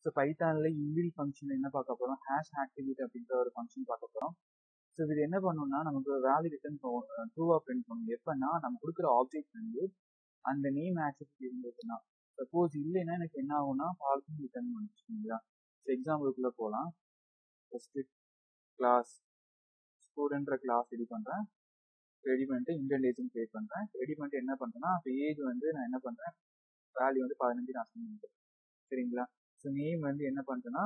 so பைத்தானில் இன்பில் function என்ன பார்க்க போகிறோம் ஹேஷ் ஆக்டிவேட் அப்படின்ற ஒரு ஃபங்க்ஷன் பார்க்க போகிறோம் ஸோ இது என்ன பண்ணணும்னா நமக்கு வேல்யூ ரிட்டர்ன் ட்ரூவாக பிரிண்ட் பண்ணணும் எப்போனா நம்ம கொடுக்குற ஆப்ஜெக்ட் வந்து அந்த நேம் ஆக்டிவிட்டி இருந்ததுன்னா சப்போஸ் இல்லைன்னா எனக்கு என்ன ஆகும்னா ஃபால்ஸும் ரிட்டர்ன் பண்ணிச்சுங்களா ஸோ எக்ஸாம்பிளுக்குள்ளே போகலாம் ஃபஸ்ட்டு கிளாஸ் ஸ்டூடெண்ட்ற கிளாஸ் ரெடி பண்ணுறேன் ரெடி பண்ணிட்டு இண்டியன் ஏஜ்னு கிரியேட் பண்ணுறேன் ரெடி பண்ணிட்டு என்ன பண்ணுறேன்னா இப்போ ஏஜ் வந்து நான் என்ன பண்ணுறேன் வேல்யூ வந்து பதினஞ்சு நான் அசைன் பண்ணுறேன் சரிங்களா ஸோ நேம் வந்து என்ன பண்ணுறேன்னா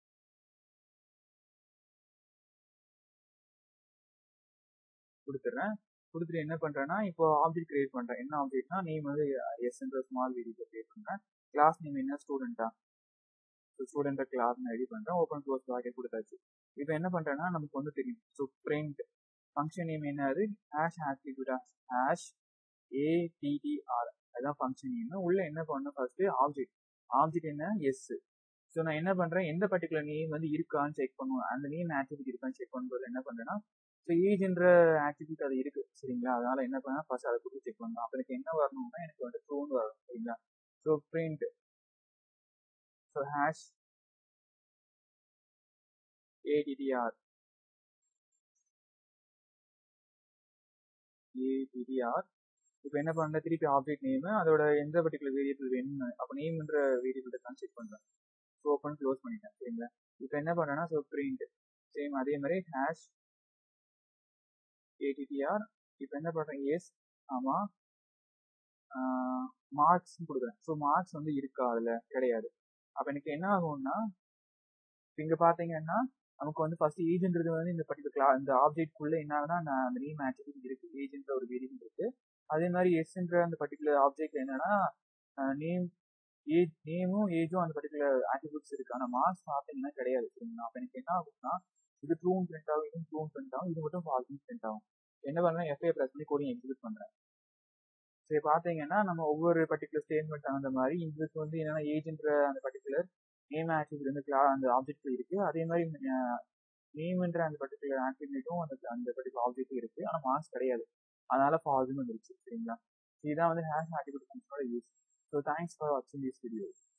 கொடுத்துட்றேன் கொடுத்துட்டு என்ன பண்ணுறேன்னா இப்போ ஆப்ஜெக்ட் கிரியேட் பண்ணுறேன் என்ன ஆப்ஜெக்ட்னா நேம் வந்து எஸ்ன்ற ஸ்மால் வேரியபிள் கிரியேட் பண்ணுறேன் கிளாஸ் நேம் என்ன ஸ்டூடெண்ட்டா ஸோ ஸ்டூடெண்ட்டை கிளாஸ் நான் ரெடி பண்ணுறேன் ஓப்பன் க்ளோஸ் ப்ராக்கெட் கொடுத்தாச்சு இப்போ என்ன பண்ணுறேன்னா நமக்கு வந்து தெரியும் ஸோ பிரிண்ட் ஃபங்க்ஷன் நேம் என்னது ஹேஷ் ஆக்டிவிட்டா ஹேஷ் ஏடிடிஆர் அதுதான் ஃபங்க்ஷன் நேம் உள்ள என்ன பண்ணணும் ஃபர்ஸ்ட் ஆப்ஜெக்ட் ஆப்ஜெக்ட் என்ன எஸ் ஸோ நான் என்ன பண்ணுறேன் எந்த பர்டிகுலர் நேம் வந்து இருக்கான்னு செக் பண்ணுவேன் அந்த நேம் ஆக்டிவிட்டி இருக்கான்னு செக் பண்ணும்போது என்ன பண்ணுறேன்னா ஸோ ஏஜ்ன்ற ஆக்டிவிட்டி அது இருக்கு சரிங்களா அதனால என்ன பண்ணா ஃபர்ஸ்ட் அதை கொடுத்து செக் பண்ணலாம் அப்போ எனக்கு என்ன வரணும்னா எனக்கு வந்து ட்ரூன்னு வரும் சரிங்களா so print so hash ATTR ATTR இப்போ என்ன பண்ண திருப்பி ஆப்ஜெக்ட் நேம் அதோட எந்த பர்டிகுலர் வேரியபிள் வேணும்னு அப்போ நேம்ன்ற வேரியபிள் இருக்கான்னு செக் பண்ணுறேன் ஸோ ஓப்பன் க்ளோஸ் பண்ணிட்டேன் சரிங்களா இப்போ என்ன பண்ணுறேன்னா ஸோ பிரிண்ட் சேம் அதே மாதிரி ஹேஷ் ஏடிடிஆர் இப்போ என்ன பண்ணுறேன் எஸ் ஆமாம் மார்க்ஸ் கொடுக்குறேன் ஸோ மார்க்ஸ் வந்து இருக்கா அதில் கிடையாது அப்போ எனக்கு என்ன ஆகும்னா இங்கே பார்த்தீங்கன்னா நமக்கு வந்து ஃபர்ஸ்ட் ஏஜ்ன்றது வந்து இந்த பர்டிகுலர் கிளா இந்த ஆப்ஜெக்ட்குள்ளே என்ன ஆகுனா நான் அந்த நேம் ஆக்டிவிட்டி இருக்கு ஏஜ்ன்ற ஒரு வேரியபிள் இருக்கு அதே மாதிரி எஸ்ன்ற அந்த பர்டிகுலர் ஆப்ஜெக்ட் என்னன்னா நேம் ஏஜ் நேமும் ஏஜும் அந்த பர்டிகுலர் ஆட்ரிபியூட்ஸ் இருக்கு ஆனால் மார்க்ஸ் பார்த்தீங்கன்னா கிடையாது சரிங்களா அப்போ எனக்கு என்ன ஆகும்னா இது ட்ரூன் பிரிண்ட் ஆகும் இது ட்ரூன் பிரிண்ட் ஆகும் இது மட்டும் ஃபால்ஸும் பிரிண்ட் ஆகும் என்ன பண்ணலாம் எஃப்ஐ ப்ரெஸ் பண்ணி கோடிங் எக்ஸிக்யூட் பண்ணுறேன் சரி பார்த்தீங்கன்னா நம்ம ஒவ்வொரு பர்டிகுலர் ஸ்டேட்மெண்ட் அந்த மாதிரி இதுக்கு வந்து என்னன்னா ஏஜ்ன்ற அந்த பர்டிகுலர் நேம் ஆட்ரிபியூட் வந்து கிளா அந்த ஆப்ஜெக்ட்ல இருக்கு அதே மாதிரி நேம்ன்ற அந்த பர்டிகுலர் ஆட்ரிபியூட்டும் அந்த அந்த பர்டிகுலர் ஆப்ஜெக்ட் இருக்கு ஆனால் மார்க்ஸ் கிடையாது அதனால ஃபால்ஸ்னு வந்துருச்சு சரிங்களா இதுதான் வந்து ஹேஷ் ஆட்ரிபியூட் ஃபங்க்ஷனோட யூஸ் ஸோ தேங்க்ஸ் ஃபார் வாட்சிங் திஸ் வீடியோ